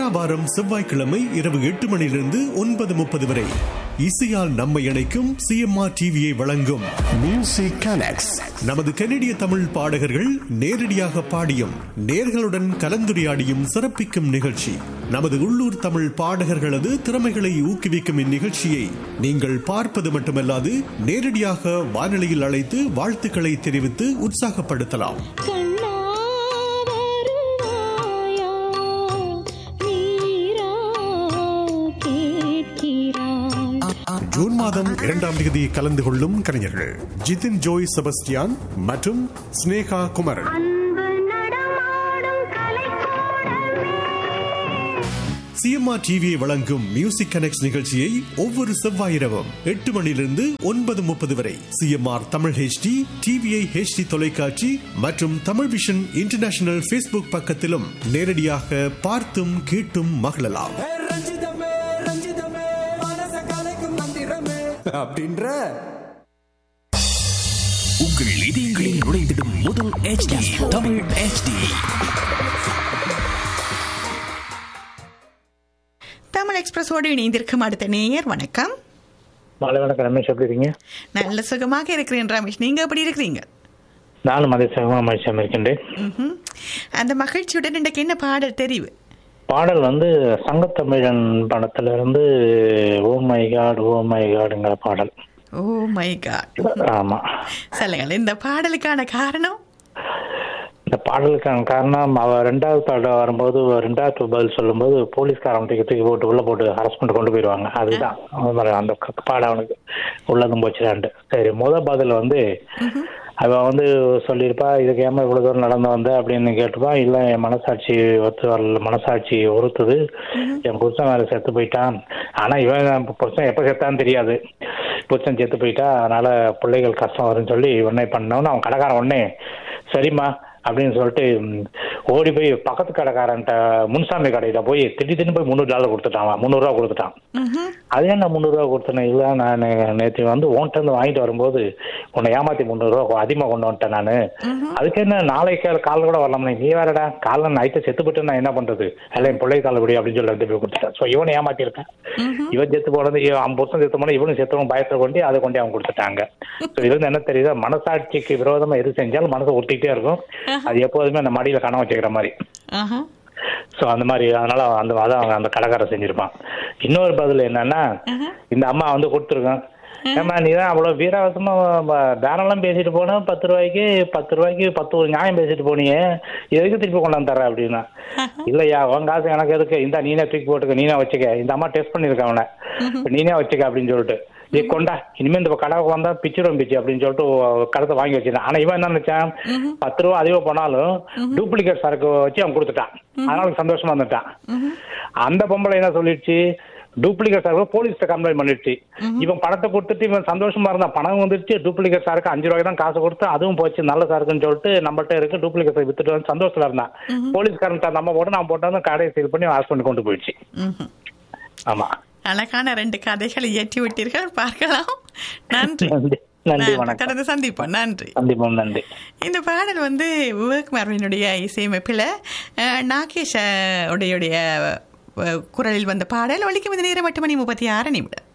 வாராவாரம் செவ்வாய்க்கிழமை இரவு எட்டு மணியிலிருந்து ஒன்பது முப்பது வரை இசையால் நம்மை இணைக்கும் சிஎம்ஆர் டிவியை வழங்கும் மியூசிக் கனெக்ட்ஸ் நமது கனடிய தமிழ் பாடகர்கள் நேரடியாக பாடியும் நேர்களுடன் கலந்துரையாடியும் சிறப்பிக்கும் நிகழ்ச்சி நமது உள்ளூர் தமிழ் பாடகர்களது திறமைகளை ஊக்குவிக்கும் இந்நிகழ்ச்சியை நீங்கள் பார்ப்பது மட்டுமல்லாது நேரடியாக வானொலியில் அழைத்து வாழ்த்துக்களை தெரிவித்து உற்சாகப்படுத்தலாம் கண்ணா வருவாயா நீரா கேட்கிறாய் ஜூன் மாதம் இரண்டாம் தேதி கலந்து கொள்ளும் கலைஞர்கள் ஜிதின் ஜோய் செபஸ்டியான் மற்றும் ஸ்னேகா குமரன் அன்பு நடமாடும் கலைக்கூடமே சிஎம்ஆர் டிவியை வழங்கும் மியூசிக் கனெக்ட் நிகழ்ச்சியை ஒவ்வொரு செவ்வாய் இரவும் எட்டு மணியிலிருந்து ஒன்பது முப்பது வரை CMR Tamil HD TVI HD தொலைக்காட்சி மற்றும் தமிழ் விஷன் இன்டர்நேஷனல் ஃபேஸ்புக் பக்கத்திலும் நேரடியாக பார்த்தும் கேட்டும் மகிழலாம் ஏ ரஞ்சிதமே ரஞ்சிதமே மனச கலைக்கும் மந்திரமே அப்படின்ற உங்கள் இதயங்களில் நுழைந்திடும் முதல் HD தமிழ் HD தமிழ் எக்ஸ்பிரஸோடு இணைந்திருக்கும் அடுத்த நேயர் வணக்கம் மாலை வணக்கம் ரமேஷ் எப்படி இருக்கீங்க நல்ல சுகமாக இருக்கிறேன் ரமேஷ் நீங்க எப்படி இருக்கிறீங்க நானும் அதே சகமா மகிழ்ச்சியாக இருக்கின்றேன் ம்ஹும். அந்த மகிழ்ச்சியுடன் இன்றைக்கு என்ன பாடல் தெரிவு பாடல் வந்து சங்கத்தமிழன் படத்துல இருந்து oh my god oh my காடுங்கிற பாடல் ஓ மை காட் ஆமா சொல்லுங்கள் இந்த பாடலுக்கான காரணம் இந்த பாடலுக்கான காரணம் அவ ரெண்டாவது பாடம் வரும்போது ரெண்டாவது பதில் சொல்லும்போது போலீஸ்காரன் தூக்கி தூக்கி போட்டு உள்ள போட்டு அரெஸ்ட் பண்ணிட்டு கொண்டு போயிடுவாங்க அதுதான் அது மாதிரி அந்த க- பாடம் அவனுக்கு உள்ளதும் போச்சுடான்ட்டு சரி முத பதில் வந்து அவ வந்து சொல்லியிருப்பா இதுக்கு ஏமா இவ்வளவு தூரம் நடந்து வந்த அப்படின்னு கேட்டுப்பா இல்ல என் மனசாட்சி ஒத்து வரல மனசாட்சி உறுத்துது என் புருஷன் வேற செத்து போயிட்டான் ஆனா இவன் புருஷன் எப்ப செத்தான்னு தெரியாது புருஷன் செத்து போயிட்டா அதனால பிள்ளைகள் கஷ்டம் வரும்னு சொல்லி உடனே பண்ணவொன்னு அவன் கடைக்காரன் உடனே சரிம்மா அப்படின்னு சொல்லிட்டு ம், ஓடி போய் பக்கத்து கடைக்காரன்ட்ட முன்சாமி கடையில போய் திடீர்னு போய் முந்நூறு டாலர் கொடுத்துட்டான் அவன். முந்நூறு ரூபா கொடுத்துட்டான் ம்ஹும். அது ஏன் நான் முந்நூறுரூவா கொடுத்தேன் இல்லை நான் நேற்று வந்து உன்கிட்ட இருந்து வாங்கிட்டு வரும்போது உன்னை ஏமாத்தி முந்நூறுரூவா அதிகமாக கொண்டு வந்துட்டேன் நான் அதுக்கு என்ன நாளைக்கு காலைல கூட வரலாம் நீ வேறடா காலைல நைட்டு செத்து போட்டு நான் என்ன பண்றது இல்லை என் பிள்ளை காலப்படி அப்படின்னு சொல்லி எடுத்து போய் கொடுத்துட்டேன் ஸோ இவனை ஏமாத்திருக்கேன் இவன் செத்து போனது இவன் அவன் புருஷன் செத்து போனா இவனும் செத்தவன் பயத்தை கொண்டு அதை கொண்டு அவன் கொடுத்துட்டாங்க ஸோ இதுல இருந்து என்ன தெரியுது மனசாட்சிக்கு விரோதமா எது செஞ்சாலும் மனசை ஒட்டிக்கிட்டே இருக்கும் அது எப்போதுமே அந்த மடியில கணம் வச்சுக்கிற மாதிரி ஆஹா. ஸோ அந்த மாதிரி அதனால அந்த அதான் அவங்க அந்த கடைக்காரர் செஞ்சிருப்பான் இன்னொரு பதில் என்னன்னா இந்த அம்மா வந்து கொடுத்துருக்கோம் ஏமா நீ தான் அவ்வளோ வீராவசமா வ- தாராளம் பேசிட்டு போன பத்து ரூபாய்க்கு பத்து ரூபாய்க்கு பத்து ஒரு நியாயம் பேசிட்டு போனியே எதுக்கு திருப்பி கொண்டாந்து தர அப்படின்னா இல்லையா உன் காசு எனக்கு எதுக்கு இந்த நீனே தூக்கி போட்டுக்க நீனே வச்சுக்க இந்த அம்மா டெஸ்ட் பண்ணிருக்க அவனை இப்ப நீனே வச்சுக்க அப்படின்னு சொல்லிட்டு நீ கொண்டா இனிமே இந்த கடைக்கு வந்தா பிச்சிரும் பிச்சு அப்படின்னு சொல்லிட்டு ஒ- கடத்தை வாங்கி வச்சிருந்தான் ஆனா இவன் என்ன நினைச்சான் பத்து ரூபா அதிகமா போனாலும் டூப்ளிகேட் சரக்கு வச்சு அவன் கொடுத்துட்டான் அதனால சந்தோஷமா இருந்துட்டான் அந்த பொம்பளை என்ன சொல்லிடுச்சு டூப்ளிகேட் சரக்கு போலீஸ்ட்ட கம்ப்ளைண்ட் பண்ணிடுச்சு இவன் பணத்தை கொடுத்துட்டு இவன் சந்தோஷமா இருந்தான் பணம் வந்துருச்சு டூப்ளிகேட் சரக்கு அஞ்சு ரூபாய்க்கு தான் காசு கொடுத்து அதுவும் போச்சு நல்ல சரக்குன்னு சொல்லிட்டு நம்மள்ட்ட இருக்கு டூப்ளிகேட் சரக்கு வித்துட்டு வந்து சந்தோஷத்துல இருந்தான் போலீஸ்காரன் நம்ம போட்டு நான் போட்டு வந்து கடையை சீல் பண்ணி ஹாஸ்பிட்டல் பண்ணி கொண்டு போயிடுச்சு ம்ஹும். ஆமா அழகான ரெண்டு கதைகளை இயற்றி விட்டீர்கள் பார்க்கலாம் நன்றி நன்றி நன்றி வணக்கம் தொடர்ந்து சந்திப்போம் நன்றி கண்டிப்பாக நன்றி இந்த பாடல் வந்து விவேக் மரவினுடைய இசையமைப்பில் அஹ், நாகேஷ் அஹ், உடையுடைய அஹ், குரலில் வந்த பாடல் ஒழிக்கும் இந்த நேரம் எட்டு மணி முப்பத்தி ஆறு நிமிடம்